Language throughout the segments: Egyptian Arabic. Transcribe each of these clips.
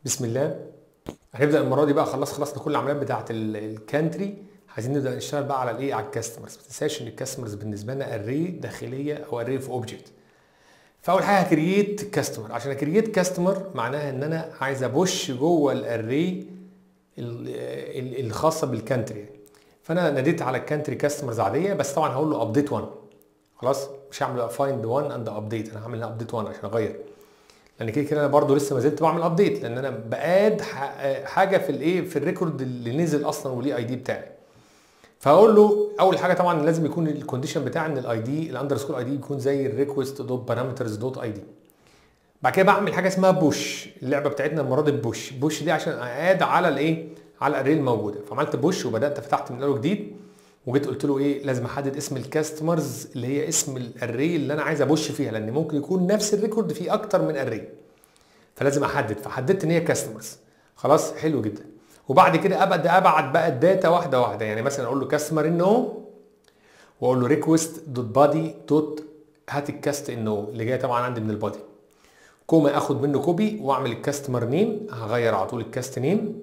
بسم الله هنبدا المره دي بقى خلاص خلصنا كل العمليات بتاعه الكانتري عايزين نبدا نشتغل بقى على الايه على الكاستمرز ما تنساش ان الكاستمرز بالنسبه لنا اري داخليه او اري في اوبجكت فاول حاجه هكرييت كاستمر عشان اكرييت كاستمر معناها ان انا عايز ابش جوه الاري الخاصه بالكانتري يعني فانا ناديت على الكانتري كاستمرز عاديه بس طبعا هقول له ابديت 1 خلاص مش هعمل فايند 1 اند ابديت انا هعمل ابديت 1 عشان اغير لان كده كده انا برضو لسه ما زلت بعمل ابديت لان انا باد حاجه في الايه في الريكورد اللي نزل اصلا وليه اي دي بتاعي فاقول له اول حاجه طبعا لازم يكون الكونديشن بتاع ان الاي دي الاندرسكور اي دي يكون زي الريكوست دوت بارامترز دوت اي دي بعد كده بعمل حاجه اسمها بوش اللعبه بتاعتنا المره دي بوش بوش دي عشان اقاد على الايه على الاري الموجوده فعملت بوش وبدات فتحت من اول جديد وجيت قلت له ايه لازم احدد اسم الكاستمرز اللي هي اسم الاري اللي انا عايز ابوش فيها لان ممكن يكون نفس الريكورد فيه اكتر من اري فلازم احدد فحددت ان هي كاستمرز خلاص حلو جدا وبعد كده ابدا ابعت بقى الداتا واحده واحده يعني مثلا اقول له كاستمر ان او واقول له ريكوست دوت بادي دوت هات الكاست ان او اللي جاي طبعا عندي من البادي كوما اخد منه كوبي واعمل الكاستمر نيم هغير على طول الكاست نيم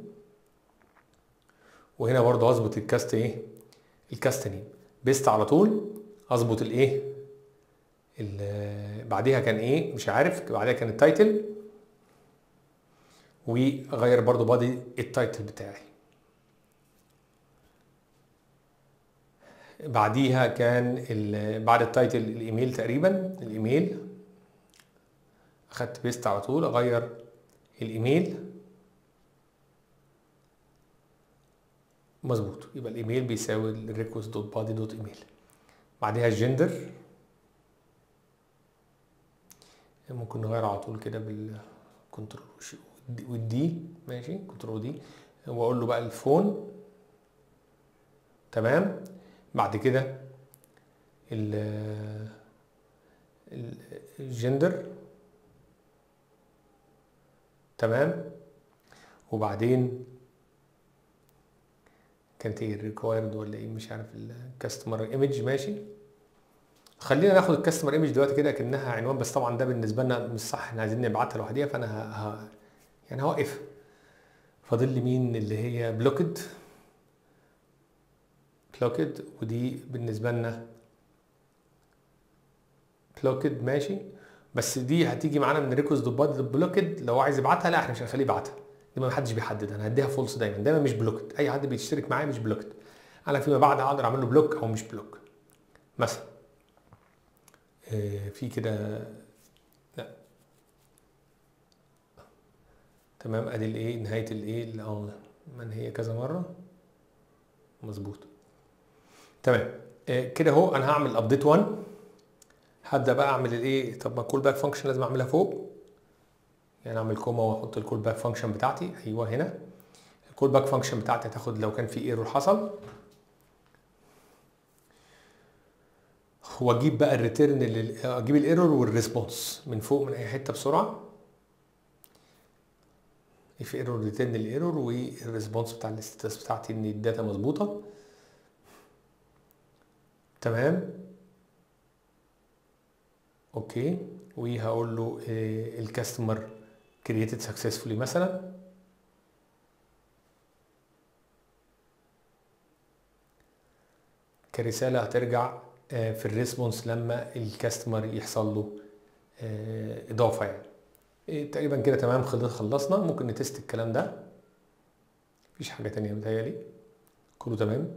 وهنا برضه هظبط الكاست ايه الكاست نيم بيست على طول اظبط الايه بعديها كان ايه مش عارف بعديها كان التايتل واغير برضو بادي التايتل بتاعي بعديها كان بعد التايتل الايميل تقريبا الايميل اخدت بيست على طول اغير الايميل مظبوط يبقى الايميل بيساوي الريكوست دوت بادي دوت ايميل بعديها الجندر ممكن نغير على طول كده بالكنترول والدي ماشي كنترول دي واقول له بقى الفون تمام بعد كده الجندر تمام وبعدين كانت ايه الريكوايرد ولا ايه مش عارف الكاستمر ايمج ماشي خلينا ناخد الكاستمر ايمج دلوقتي كده كانها عنوان بس طبعا ده بالنسبه لنا مش صح احنا عايزين نبعتها لوحديها فانا ه... ه... يعني هوقف فاضل لي مين اللي هي بلوكد بلوكد ودي بالنسبه لنا بلوكد ماشي بس دي هتيجي معانا من ريكوست دوت بادي بلوكد لو عايز يبعتها لا احنا مش هنخليه يبعتها دي ما حدش بيحدد انا هديها فولس دايما دايما مش بلوكد اي حد بيشترك معايا مش بلوكد انا فيما بعد هقدر اعمل له بلوك او مش بلوك مثلا في كده لا تمام ادي الايه نهايه الايه اه من هي كذا مره مظبوط تمام كده اهو انا هعمل ابديت 1 هبدا بقى اعمل الايه طب ما الكول باك فانكشن لازم اعملها فوق يعني اعمل كوما واحط الكول باك فانكشن بتاعتي ايوه هنا الكول باك فانكشن بتاعتي هتاخد لو كان في ايرور حصل واجيب بقى الريتيرن اجيب الايرور والريسبونس من فوق من اي حته بسرعه في ايرور ريتيرن الايرور والريسبونس بتاع الاستاتس بتاعتي ان الداتا مظبوطه تمام اوكي وهقول له الكاستمر كرييتد سكسسفولي مثلا كرساله هترجع في الريسبونس لما الكاستمر يحصل له اضافه يعني تقريبا كده تمام خلصنا ممكن نتست الكلام ده مفيش حاجه تانية متهيألي كله تمام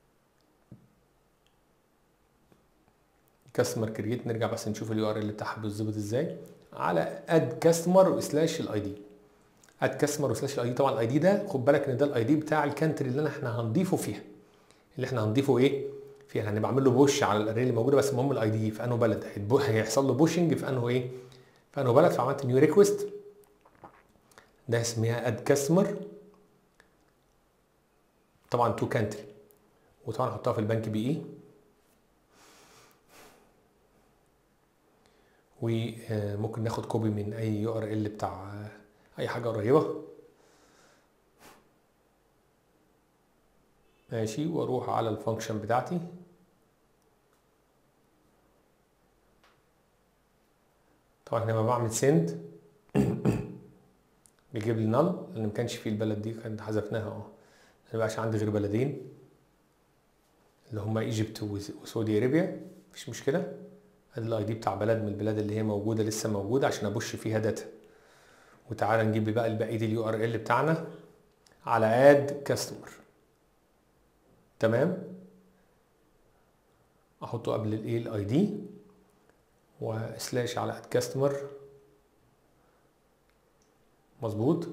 كاستمر كرييت نرجع بس نشوف اليو ار ال بتاعها بيتظبط ازاي على اد كاستمر سلاش الاي دي اد كاستمر سلاش الاي دي طبعا الاي دي ده خد بالك ان ده الاي دي بتاع الكانتري اللي احنا هنضيفه فيها اللي احنا هنضيفه ايه فيها هنبقى عامل له بوش على الاري اللي موجوده بس المهم الاي دي في انه بلد هيحصل له بوشنج في انه ايه في انه بلد فعملت نيو ريكوست ده اسمها اد كاستمر طبعا تو كانتري وطبعا احطها في البنك بي اي وممكن ناخد كوبي من اي يو ار ال بتاع اي حاجه قريبه ماشي واروح على الفانكشن بتاعتي طبعا لما بعمل سند بيجيب لي نل لان ما كانش فيه البلد دي كانت حذفناها اه ما بقاش عندي غير بلدين اللي هما ايجيبت وسعودي ارابيا مفيش مشكله ادي الاي دي بتاع بلد من البلاد اللي هي موجوده لسه موجوده عشان ابش فيها داتا وتعالى نجيب بقى بقيه اليو ار ال بتاعنا على اد كاستمر تمام احطه قبل الايه الاي دي وسلاش على اد كاستمر مظبوط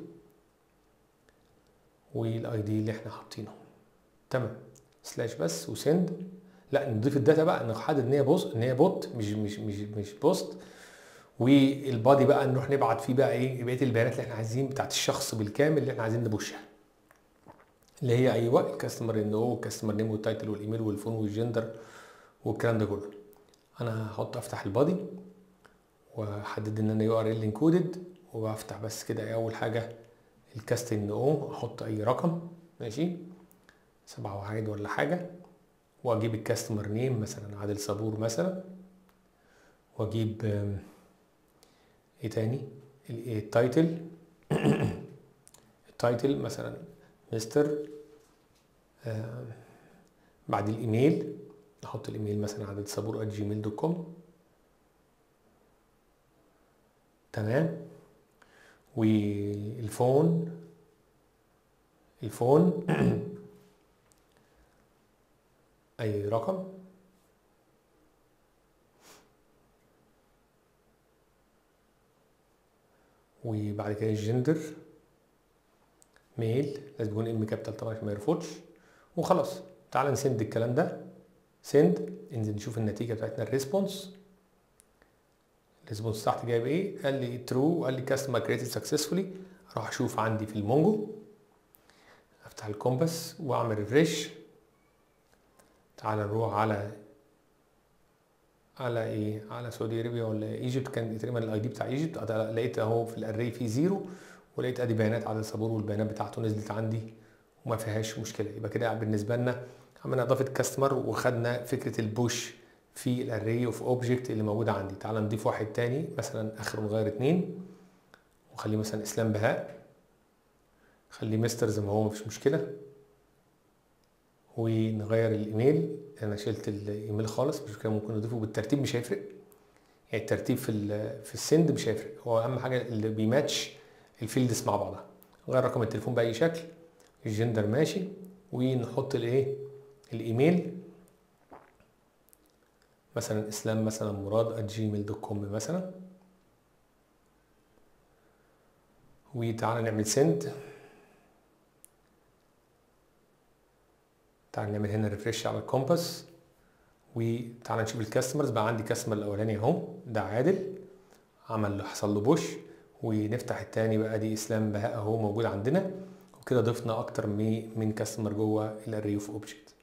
والاي دي اللي احنا حاطينه تمام سلاش بس وسند لا نضيف الداتا بقى نحدد ان هي بوست ان هي بوت مش مش مش مش بوست والبادي بقى نروح نبعت فيه بقى ايه بقيه البيانات اللي احنا عايزين بتاعت الشخص بالكامل اللي احنا عايزين نبوشها اللي هي ايوه الكاستمر ان او الكاستمر نيم والتايتل والايميل والفون والجندر والكلام ده كله انا هحط افتح البادي واحدد ان انا يو ار ال انكودد وبفتح بس كده اول حاجه الكاست ان او احط اي رقم ماشي سبعة واحد ولا حاجه واجيب الكاستمر نيم مثلا عادل صابور مثلا واجيب ايه تاني التايتل التايتل مثلا مستر آه بعد الايميل احط الايميل مثلا عادل صابور جيميل دوت كوم تمام والفون الفون اي رقم وبعد كده الجندر ميل لازم يكون ام كابيتال طبعا عشان ما يرفضش وخلاص تعال نسند الكلام ده سند انزل نشوف النتيجه بتاعتنا الريسبونس الريسبونس تحت جايب ايه قال لي ترو قال لي كاستمر كريتد سكسسفولي اروح اشوف عندي في المونجو افتح الكومباس واعمل ريفريش تعال نروح على على ايه على سعودي ارابيا ولا ايجيبت كان تقريبا الاي دي بتاع ايجيبت لقيت اهو في الاري في زيرو ولقيت ادي بيانات عدد صابور والبيانات بتاعته نزلت عندي وما فيهاش مشكله يبقى كده بالنسبه لنا عملنا اضافه كاستمر وخدنا فكره البوش في الاري اوف اوبجكت اللي موجوده عندي تعال نضيف واحد تاني مثلا اخره نغير اتنين وخليه مثلا اسلام بهاء خليه مستر زي ما هو مفيش مشكله ونغير الايميل انا شلت الايميل خالص مش كده ممكن نضيفه بالترتيب مش هيفرق يعني الترتيب في في السند مش هيفرق هو اهم حاجه اللي بيماتش الفيلدز مع بعضها نغير رقم التليفون باي شكل الجندر ماشي ونحط الايه الايميل مثلا اسلام مثلا مراد جيميل دوت كوم مثلا وتعالى نعمل سند تعال نعمل هنا ريفريش على الكومباس وتعالى نشوف الكاستمرز بقى عندي كاستمر الاولاني اهو ده عادل عمل له حصل له بوش ونفتح التاني بقى دي اسلام بهاء اهو موجود عندنا وكده ضفنا اكتر من من كاستمر جوه الاري اوف اوبجكت